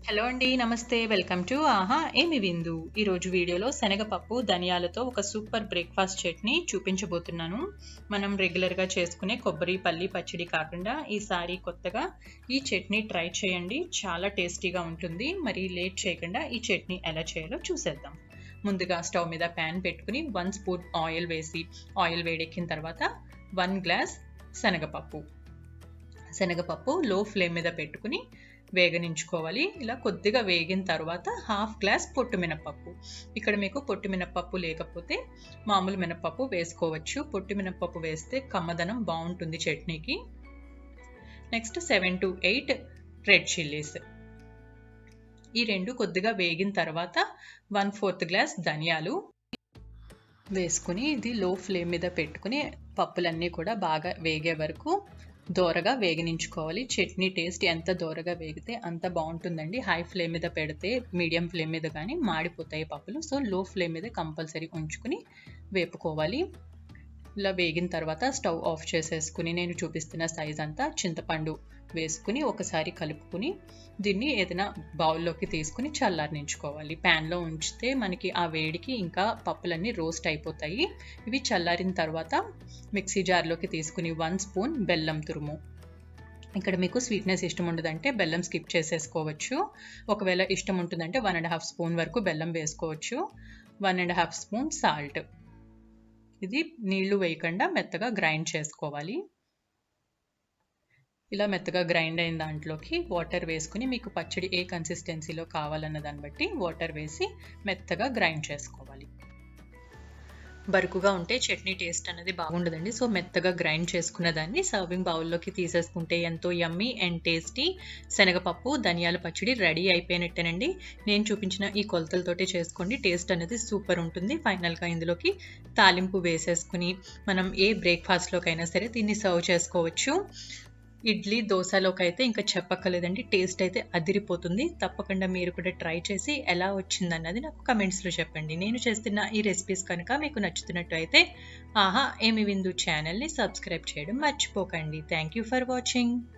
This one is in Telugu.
హలో అండి నమస్తే వెల్కమ్ టు ఆహా ఏమి విందు ఈరోజు వీడియోలో శనగపప్పు ధనియాలతో ఒక సూపర్ బ్రేక్ఫాస్ట్ చట్నీ చూపించబోతున్నాను మనం రెగ్యులర్గా చేసుకునే కొబ్బరి పల్లి పచ్చడి కాకుండా ఈసారి కొత్తగా ఈ చట్నీ ట్రై చేయండి చాలా టేస్టీగా ఉంటుంది మరి లేట్ చేయకుండా ఈ చట్నీ ఎలా చేయాలో చూసేద్దాం ముందుగా స్టవ్ మీద ప్యాన్ పెట్టుకుని వన్ స్పూన్ ఆయిల్ వేసి ఆయిల్ వేడెక్కిన తర్వాత వన్ గ్లాస్ శనగపప్పు శనగపప్పు లో ఫ్లేమ్ మీద పెట్టుకుని వేగనించుకోవాలి ఇలా కొద్దిగా వేగిన తర్వాత హాఫ్ గ్లాస్ పొట్టు మినపప్పు ఇక్కడ మీకు పొట్టు మినపప్పు లేకపోతే మామూలు మినపప్పు వేసుకోవచ్చు పొట్టు మినపప్పు వేస్తే కమ్మదనం బాగుంటుంది చట్నీకి next seven to eight red chillies ఈ రెండు కొద్దిగా వేగిన తర్వాత వన్ ఫోర్త్ గ్లాస్ ధనియాలు వేసుకుని ఇది లో ఫ్లేమ్ మీద పెట్టుకుని పప్పులన్నీ కూడా బాగా వేగే వరకు దోరగా వేగనించుకోవాలి చట్నీ టేస్ట్ ఎంత దోరగా వేగితే అంత బాగుంటుందండి హై ఫ్లేమ్ మీద పెడితే మీడియం ఫ్లేమ్ మీద కానీ మాడిపోతాయి పప్పులు సో లో ఫ్లేమ్ మీద కంపల్సరీ ఉంచుకుని వేపుకోవాలి ఇలా వేగిన తర్వాత స్టవ్ ఆఫ్ చేసేసుకుని నేను చూపిస్తున్న సైజ్ అంతా చింతపండు వేసుకుని ఒకసారి కలుపుకుని దీన్ని ఏదైనా బౌల్లోకి తీసుకుని చల్లారనించుకోవాలి ప్యాన్లో ఉంచితే మనకి ఆ వేడికి ఇంకా పప్పులన్నీ రోస్ట్ అయిపోతాయి ఇవి చల్లారిన తర్వాత మిక్సీ జార్లోకి తీసుకుని వన్ స్పూన్ బెల్లం తురుము ఇక్కడ మీకు స్వీట్నెస్ ఇష్టం ఉండదంటే బెల్లం స్కిప్ చేసేసుకోవచ్చు ఒకవేళ ఇష్టం ఉంటుందంటే వన్ అండ్ హాఫ్ స్పూన్ వరకు బెల్లం వేసుకోవచ్చు one and half spoon salt ఇది నీళ్లు వేయకుండా మెత్తగా గ్రైండ్ చేసుకోవాలి ఇలా మెత్తగా గ్రైండ్ అయిన దాంట్లోకి వాటర్ వేసుకుని మీకు పచ్చడి ఏ కన్సిస్టెన్సీలో కావాలన్న దాన్ని బట్టి వాటర్ వేసి మెత్తగా గ్రైండ్ చేసుకోవాలి బరుకుగా ఉంటే చట్నీ టేస్ట్ అనేది బాగుండదండి సో మెత్తగా గ్రైండ్ చేసుకున్న దాన్ని సర్వింగ్ బౌల్లోకి తీసేసుకుంటే ఎంతో యమ్మీ అండ్ టేస్టీ శనగపప్పు ధనియాల పచ్చడి రెడీ అయిపోయినట్టేనండి నేను చూపించిన ఈ కొలతలతోటి చేసుకోండి టేస్ట్ అనేది సూపర్ ఉంటుంది ఫైనల్గా ఇందులోకి తాలింపు వేసేసుకుని మనం ఏ బ్రేక్ఫాస్ట్లోకైనా సరే దీన్ని సర్వ్ చేసుకోవచ్చు ఇడ్లీ దోశలోకి అయితే ఇంకా చెప్పక్కర్లేదండి టేస్ట్ అయితే అదిరిపోతుంది తప్పకుండా మీరు కూడా ట్రై చేసి ఎలా వచ్చిందన్నది నాకు కమెంట్స్లో చెప్పండి నేను చేస్తున్న ఈ రెసిపీస్ కనుక మీకు నచ్చుతున్నట్టు అయితే ఆహా ఏమి విందు ఛానల్ని సబ్స్క్రైబ్ చేయడం మర్చిపోకండి థ్యాంక్ యూ ఫర్ వాచింగ్